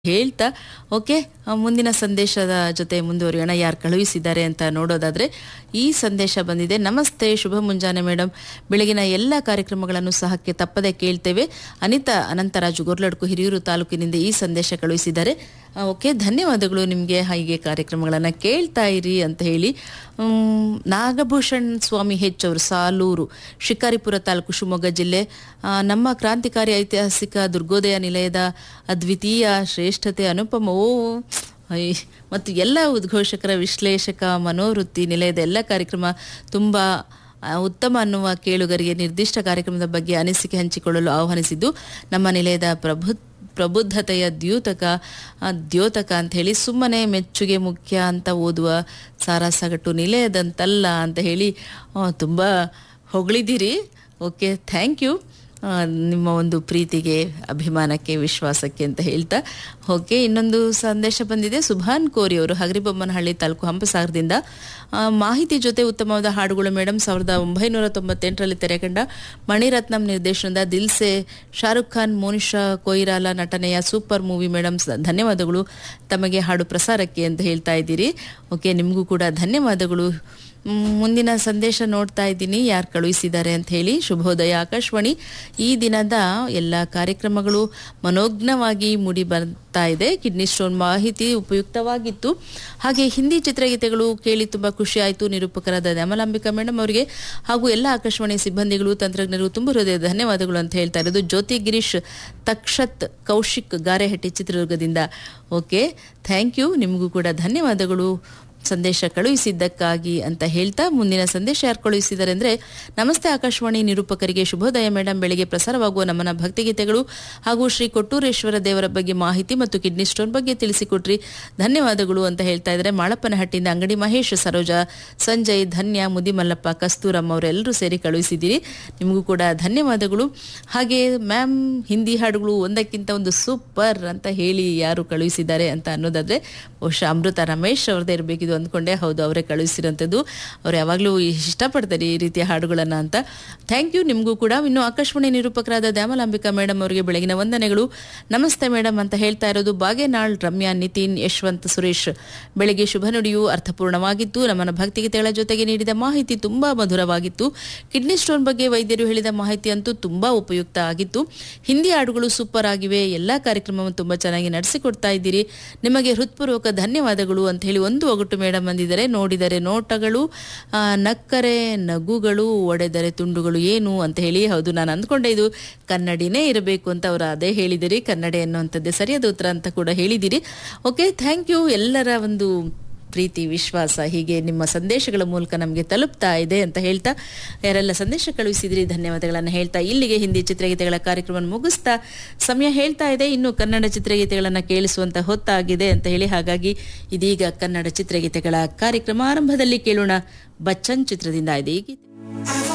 ಹೇಳ್ತಾ ಓಕೆ ಆ, ಮುಂದಿನ ಸಂದೇಶದ ಜೊತೆ ಮುಂದುವರಿಯೋಣ ಯಾರು ಕಳುಹಿಸಿದ್ದಾರೆ ಅಂತ ನೋಡೋದಾದ್ರೆ ಈ ಸಂದೇಶ ಬಂದಿದೆ ನಮಸ್ತೆ ಶುಭ ಮುಂಜಾನೆ ಮೇಡಮ್ ಬೆಳಗಿನ ಎಲ್ಲ ಕಾರ್ಯಕ್ರಮಗಳನ್ನು ಸಹಕ್ಕೆ ತಪ್ಪದೆ ಕೇಳ್ತೇವೆ ಅನಿತಾ ಅನಂತರಾಜು ಗೊರ್ಲಡ್ಕು ಹಿರಿಯೂರು ತಾಲೂಕಿನಿಂದ ಈ ಸಂದೇಶ ಕಳುಹಿಸಿದ್ದಾರೆ ಆ, ಓಕೆ ಧನ್ಯವಾದಗಳು ನಿಮಗೆ ಹೀಗೆ ಕಾರ್ಯಕ್ರಮಗಳನ್ನು ಕೇಳ್ತಾ ಇರಿ ಅಂತ ಹೇಳಿ ಮ್, ನಾಗಭೂಷಣ್ ಸ್ವಾಮಿ ಹೆಚ್ ಅವರು ಸಾಲೂರು ಶಿಕಾರಿಪುರ ತಾಲೂಕು ಶಿವಮೊಗ್ಗ ಜಿಲ್ಲೆ ಆ, ನಮ್ಮ ಕ್ರಾಂತಿಕಾರಿ ಐತಿಹಾಸಿಕ ದುರ್ಗೋದಯ ನಿಲಯದ ಅದ್ವಿತೀಯ ಶ್ರೇಷ್ಠತೆ ಅನುಪಮ ಓ ಐ, ಮತ್ತು ಎಲ್ಲ ಉದ್ಘೋಷಕರ ವಿಶ್ಲೇಷಕ ಮನೋವೃತ್ತಿ ನಿಲಯದ ಎಲ್ಲ ಕಾರ್ಯಕ್ರಮ ತುಂಬ ಆ, ಉತ್ತಮ ಅನ್ನುವ ಕೇಳುಗರಿಗೆ ನಿರ್ದಿಷ್ಟ ಕಾರ್ಯಕ್ರಮದ ಬಗ್ಗೆ ಅನಿಸಿಕೆ ಹಂಚಿಕೊಳ್ಳಲು ಆಹ್ವಾನಿಸಿದ್ದು ನಮ್ಮ ನಿಲಯದ ಪ್ರಬು ಪ್ರಬುದ್ಧತೆಯ ದ್ಯೂತಕ ಆ, ದ್ಯೋತಕ ಅಂತ ಹೇಳಿ ಸುಮ್ಮನೆ ಮೆಚ್ಚುಗೆ ಮುಖ್ಯ ಅಂತ ಓದುವ ಸಾರಾಸಗಟ್ಟು ನಿಲಯದಂತಲ್ಲ ಅಂತ ಹೇಳಿ ಆ, ತುಂಬ ಹೊಗಳಿದ್ದೀರಿ ಓಕೆ ಥ್ಯಾಂಕ್ ಯು ಆ, ನಿಮ್ಮ ಒಂದು ಪ್ರೀತಿಗೆ ಅಭಿಮಾನಕ್ಕೆ ವಿಶ್ವಾಸಕ್ಕೆ ಅಂತ ಹೇಳ್ತಾ ಓಕೆ ಇನ್ನೊಂದು ಸಂದೇಶ ಬಂದಿದೆ ಸುಭಾನ್ ಕೋರಿ ಅವರು ಹಗರಿಬೊಮ್ಮನಹಳ್ಳಿ ತಾಲೂಕು ಹಂಪಸಾಗರದಿಂದ ಆ, ಮಾಹಿತಿ ಜೊತೆ ಉತ್ತಮವಾದ ಹಾಡುಗಳು ಮೇಡಮ್ ಸಾವಿರದ ಒಂಬೈನೂರ ತೊಂಬತ್ತೆಂಟರಲ್ಲಿ ತೆರೆಕಂಡ ಮಣಿರತ್ನಂ ನಿರ್ದೇಶನದ ದಿಲ್ಸೆ ಶಾರುಖ್ ಖಾನ್ ಮೋನಿಶಾ ಕೊಯ್ರಾಲ ನಟನೆಯ ಸೂಪರ್ ಮೂವಿ ಮೇಡಮ್ ಧನ್ಯವಾದಗಳು ತಮಗೆ ಹಾಡು ಪ್ರಸಾರಕ್ಕೆ ಅಂತ ಹೇಳ್ತಾ ಇದ್ದೀರಿ ಓಕೆ ನಿಮಗೂ ಕೂಡ ಧನ್ಯವಾದಗಳು ಮ್, ಮುಂದಿನ ಸಂದೇಶ ನೋಡ್ತಾ ಇದ್ದೀನಿ ಯಾರು ಕಳುಹಿಸಿದ್ದಾರೆ ಅಂತ ಹೇಳಿ ಶುಭೋದಯ ಆಕಾಶವಾಣಿ ಈ ದಿನದ ಎಲ್ಲ ಕಾರ್ಯಕ್ರಮಗಳು ಮನೋಜ್ಞವಾಗಿ ಮೂಡಿ ಬರ್ತಾ ಇದೆ ಕಿಡ್ನಿ ಸ್ಟೋನ್ ಮಾಹಿತಿ ಉಪಯುಕ್ತವಾಗಿತ್ತು ಹಾಗೆ ಹಿಂದಿ ಚಿತ್ರಗೀತೆಗಳು ಕೇಳಿ ತುಂಬ ಖುಷಿ ಆಯಿತು ನಿರೂಪಕರಾದ ನ್ಯಾಮಲಾಂಬಿಕಾ ಮೇಡಮ್ ಅವರಿಗೆ ಹಾಗೂ ಎಲ್ಲ ಆಕಾಶವಾಣಿ ಸಿಬ್ಬಂದಿಗಳು ತಂತ್ರಜ್ಞರು ತುಂಬ ಹೃದಯ ಧನ್ಯವಾದಗಳು ಅಂತ ಹೇಳ್ತಾ ಇರೋದು ಜ್ಯೋತಿ ಗಿರೀಶ್ ತಕ್ಷತ್ ಕೌಶಿಕ್ ಗಾರೆಹಟ್ಟಿ ಚಿತ್ರದುರ್ಗದಿಂದ ಓಕೆ ಥ್ಯಾಂಕ್ ಯು ನಿಮಗೂ ಕೂಡ ಧನ್ಯವಾದಗಳು ಸಂದೇಶ ಕಳುಹಿಸಿದ್ದಕ್ಕಾಗಿ ಅಂತ ಹೇಳ್ತಾ ಮುಂದಿನ ಸಂದೇಶ ಯಾರು ಕಳುಹಿಸಿದ್ದಾರೆ ಅಂದರೆ ನಮಸ್ತೆ ಆಕಾಶವಾಣಿ ನಿರೂಪಕರಿಗೆ ಶುಭೋದಯ ಮೇಡಮ್ ಬೆಳಿಗ್ಗೆ ಪ್ರಸಾರವಾಗುವ ನಮ್ಮನ ಭಕ್ತಿಗೀತೆಗಳು ಹಾಗೂ ಶ್ರೀ ಕೊಟ್ಟೂರೇಶ್ವರ ದೇವರ ಬಗ್ಗೆ ಮಾಹಿತಿ ಮತ್ತು ಕಿಡ್ನಿ ಸ್ಟೋನ್ ಬಗ್ಗೆ ತಿಳಿಸಿಕೊಟ್ರಿ ಧನ್ಯವಾದಗಳು ಅಂತ ಹೇಳ್ತಾ ಇದ್ದಾರೆ ಮಾಳಪ್ಪನಹಟ್ಟಿಯಿಂದ ಅಂಗಡಿ ಮಹೇಶ್ ಸರೋಜ ಸಂಜಯ್ ಧನ್ಯ ಮುದಿಮಲ್ಲಪ್ಪ ಕಸ್ತೂರಮ್ಮ ಅವರೆಲ್ಲರೂ ಸೇರಿ ಕಳುಹಿಸಿದ್ದೀರಿ ನಿಮಗೂ ಕೂಡ ಧನ್ಯವಾದಗಳು ಹಾಗೆ ಮ್ಯಾಮ್ ಹಿಂದಿ ಹಾಡುಗಳು ಒಂದಕ್ಕಿಂತ ಒಂದು ಸೂಪರ್ ಅಂತ ಹೇಳಿ ಯಾರು ಕಳುಹಿಸಿದ್ದಾರೆ ಅಂತ ಅನ್ನೋದಾದ್ರೆ ಬಹುಶಃ ಅಮೃತ ರಮೇಶ್ ಅವ್ರದ್ದೇ ಇರಬೇಕಿದು ಅಂದ್ಕೊಂಡೆ ಹೌದು ಅವರೇ ಕಳುಹಿಸಿರೋಂಥದ್ದು ಅವ್ರು ಯಾವಾಗಲೂ ಇಷ್ಟಪಡ್ತಾರೆ ಈ ರೀತಿಯ ಹಾಡುಗಳನ್ನು ಅಂತ ಥ್ಯಾಂಕ್ ಯು ನಿಮಗೂ ಕೂಡ ಇನ್ನು ಆಕಾಶವಾಣಿ ನಿರೂಪಕರಾದ ದ್ಯಾಮಲಾಂಬಿಕಾ ಮೇಡಮ್ ಅವರಿಗೆ ಬೆಳಗಿನ ವಂದನೆಗಳು ನಮಸ್ತೆ ಮೇಡಮ್ ಅಂತ ಹೇಳ್ತಾ ಇರೋದು ಬಾಗೇನಾಳ್ ರಮ್ಯಾ ನಿತಿನ್ ಯಶವಂತ್ ಸುರೇಶ್ ಬೆಳಗ್ಗೆ ಶುಭ ನುಡಿಯು ಅರ್ಥಪೂರ್ಣವಾಗಿತ್ತು ನಮ್ಮನ ಭಕ್ತಿಗೀತೆಗಳ ಜೊತೆಗೆ ನೀಡಿದ ಮಾಹಿತಿ ತುಂಬಾ ಮಧುರವಾಗಿತ್ತು ಕಿಡ್ನಿ ಸ್ಟೋನ್ ಬಗ್ಗೆ ವೈದ್ಯರು ಹೇಳಿದ ಮಾಹಿತಿ ಅಂತೂ ತುಂಬಾ ಉಪಯುಕ್ತ ಆಗಿತ್ತು ಹಿಂದಿ ಹಾಡುಗಳು ಸೂಪರ್ ಆಗಿವೆ ಎಲ್ಲಾ ಕಾರ್ಯಕ್ರಮವನ್ನು ತುಂಬಾ ಚೆನ್ನಾಗಿ ನಡೆಸಿಕೊಡ್ತಾ ಇದ್ದೀರಿ ನಿಮಗೆ ಹೃತ್ಪೂರ್ವಕ ಧನ್ಯವಾದಗಳು ಅಂತ ಹೇಳಿ ಒಂದು ಒಗಟು ಮೇಡಮ್ ಬಂದಿದ್ದಾರೆ ನೋಡಿದರೆ ನೋಟಗಳು ಆ, ನಕ್ಕರೆ ನಗುಗಳು ಒಡೆದರೆ ತುಂಡುಗಳು ಏನು ಅಂತ ಹೇಳಿ ಹೌದು ನಾನು ಅಂದ್ಕೊಂಡೆ ಇದು ಕನ್ನಡಿನೇ ಇರಬೇಕು ಅಂತ ಅವರು ಅದೇ ಹೇಳಿದಿರಿ ಕನ್ನಡ ಎನ್ನುವಂಥದ್ದೇ ಸರಿಯಾದ ಉತ್ತರ ಅಂತ ಕೂಡ ಹೇಳಿದಿರಿ ಓಕೆ ಥ್ಯಾಂಕ್ ಯು ಎಲ್ಲರ ಒಂದು ಪ್ರೀತಿ ವಿಶ್ವಾಸ ಹೀಗೆ ನಿಮ್ಮ ಸಂದೇಶಗಳ ಮೂಲಕ ನಮಗೆ ತಲುಪ್ತಾ ಇದೆ ಅಂತ ಹೇಳ್ತಾ ಯಾರೆಲ್ಲ ಸಂದೇಶ ಕಳುಹಿಸಿದ್ರಿ ಧನ್ಯವಾದಗಳನ್ನು ಹೇಳ್ತಾ ಇಲ್ಲಿಗೆ ಹಿಂದಿ ಚಿತ್ರಗೀತೆಗಳ ಕಾರ್ಯಕ್ರಮ ಮುಗಿಸ್ತಾ ಸಮಯ ಹೇಳ್ತಾ ಇದೆ ಇನ್ನು ಕನ್ನಡ ಚಿತ್ರಗೀತೆಗಳನ್ನು ಕೇಳಿಸುವಂತ ಹೊತ್ತಾಗಿದೆ ಅಂತ ಹೇಳಿ ಹಾಗಾಗಿ ಇದೀಗ ಕನ್ನಡ ಚಿತ್ರಗೀತೆಗಳ ಕಾರ್ಯಕ್ರಮ ಆರಂಭದಲ್ಲಿ ಕೇಳೋಣ ಬಚ್ಚನ್ ಚಿತ್ರದಿಂದ ಇದೆ ಈ ಗೀತೆ